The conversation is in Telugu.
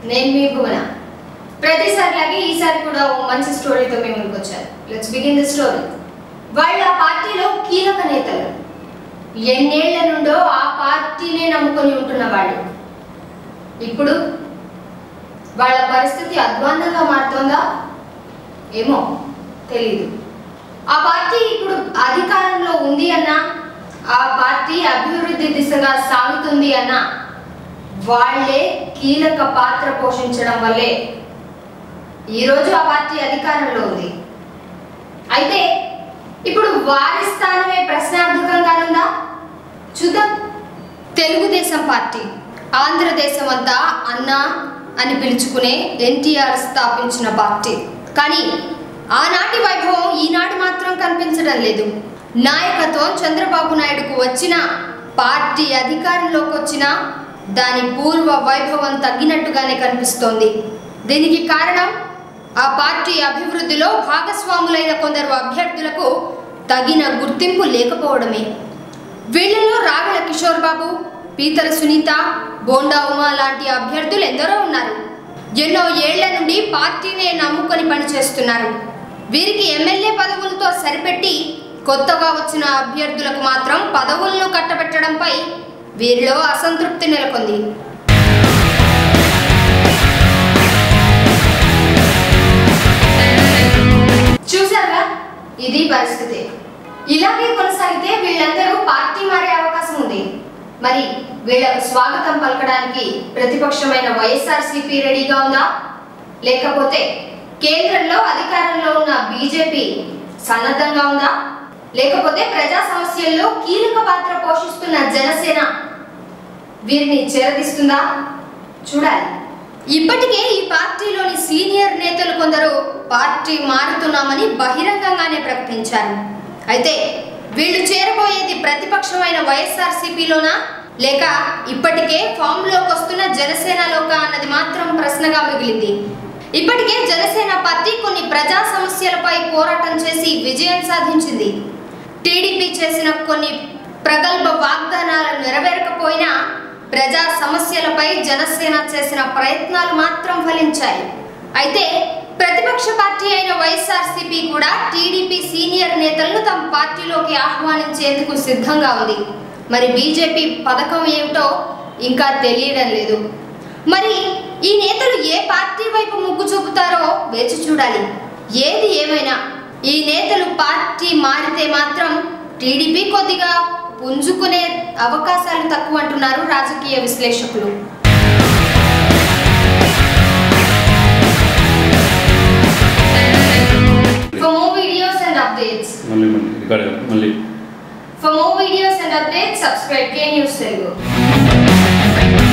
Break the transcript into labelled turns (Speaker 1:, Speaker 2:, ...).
Speaker 1: నేను మీ భువన ప్రతిసారిలాగే ఈసారి కూడా ఓ మంచి స్టోరీతో మేము ముందుకు వచ్చాను లెట్స్ బిగిన్ ది స్టోరీ వాళ్ళ పార్టీలో కీలక నేతలు ఎన్నేళ్ల నుండో ఆ పార్టీనే నమ్ముకొని ఉంటున్న వాళ్ళు ఇప్పుడు వాళ్ళ పరిస్థితి అధ్వాన్నంగా మారుతోందా ఏమో తెలీదు ఆ పార్టీ ఇప్పుడు అధికారంలో ఉంది అన్నా ఆ పార్టీ అభివృద్ధి దిశగా సాగుతుంది అన్నా వాళ్ళే కీలక పాత్ర పోషించడం వల్లే ఈరోజు ఆ పార్టీ అధికారంలో ఉంది అయితే ఇప్పుడు వారి స్థానమే ప్రశ్నార్థకంగానుందా చూద్దాం తెలుగుదేశం పార్టీ ఆంధ్రదేశం అంతా అన్నా అని పిలుచుకునే ఎన్టీఆర్ స్థాపించిన పార్టీ కానీ ఆనాటి వైభవం ఈనాడు మాత్రం కనిపించడం లేదు నాయకత్వం చంద్రబాబు నాయుడుకు వచ్చిన పార్టీ అధికారంలోకి వచ్చిన దాని పూర్వ వైభవం తగ్గినట్టుగానే కనిపిస్తోంది దీనికి కారణం ఆ పార్టీ అభివృద్ధిలో భాగస్వాములైన కొందరు అభ్యర్థులకు తగిన గుర్తింపు లేకపోవడమే వీళ్ళలో రాగల కిషోర్ బాబు పీతల సునీత బోండా ఉమా లాంటి అభ్యర్థులు ఎందరో ఉన్నారు ఎన్నో ఏళ్ల నుండి పార్టీనే నమ్ముకొని పనిచేస్తున్నారు వీరికి ఎమ్మెల్యే పదవులతో సరిపెట్టి కొత్తగా వచ్చిన అభ్యర్థులకు మాత్రం పదవులను కట్టబెట్టడంపై వీరిలో అసంతృప్తి నెలకొంది చూసారా ఇది పరిస్థితి ఇలాగే కొనసాగితే వీళ్ళందరూ పార్టీ మారే అవకాశం ఉంది మరి వీళ్ళకు స్వాగతం పలకడానికి ప్రతిపక్షమైన వైఎస్ఆర్సీపీ రెడీగా ఉందా లేకపోతే కేంద్రంలో అధికారంలో ఉన్న బీజేపీ సన్నద్ధంగా ఉందా లేకపోతే ప్రజా సమస్యల్లో కీలక పాత్ర పోషిస్తున్న జనసేన వీరిని చేరదీస్తుందా చూడాలి ఇప్పటికే ఈ పార్టీలోని సీనియర్ నేతలు కొందరు పార్టీ మారుతున్నామని బహిరంగంగానే ప్రకటించారు అయితే వీళ్ళు చేరబోయేది ప్రతిపక్షమైన వైఎస్ఆర్సీపీలోనా లేక ఇప్పటికే ఫామ్ లోకి వస్తున్న జనసేనలోకా అన్నది మాత్రం ప్రశ్నగా మిగిలింది ఇప్పటికే జనసేన పార్టీ కొన్ని ప్రజా సమస్యలపై పోరాటం చేసి విజయం సాధించింది టీడీపీ చేసిన కొన్ని ప్రగల్భ వాగ్దానాలు నెరవేరకపోయినా ప్రజా సమస్యలపై జనసేన చేసిన ప్రయత్నాలు మాత్రం ఫలించాయి అయితే ప్రతిపక్ష పార్టీ అయిన వైఎస్ఆర్సీపీ కూడా టీడీపీ సీనియర్ నేతలను తమ పార్టీలోకి ఆహ్వానించేందుకు సిద్ధంగా ఉంది మరి బీజేపీ పథకం ఏమిటో ఇంకా తెలియడం లేదు మరి ఈ నేతలు ఏ పార్టీ వైపు మొగ్గు చూపుతారో వేచి చూడాలి ఏది ఏమైనా ఈ నేతలు పార్టీ మారితే మాత్రం టీడీపీ కొద్దిగా పుంజుకునే అవకాశాలు తక్కువ అంటున్నారు రాజకీయ విశ్లేషకులు For more videos and updates,
Speaker 2: మళ్ళీ మళ్ళీ రికార్డ్ కాదు, మళ్ళీ
Speaker 1: for more videos and updates, subscribe K News Telugu.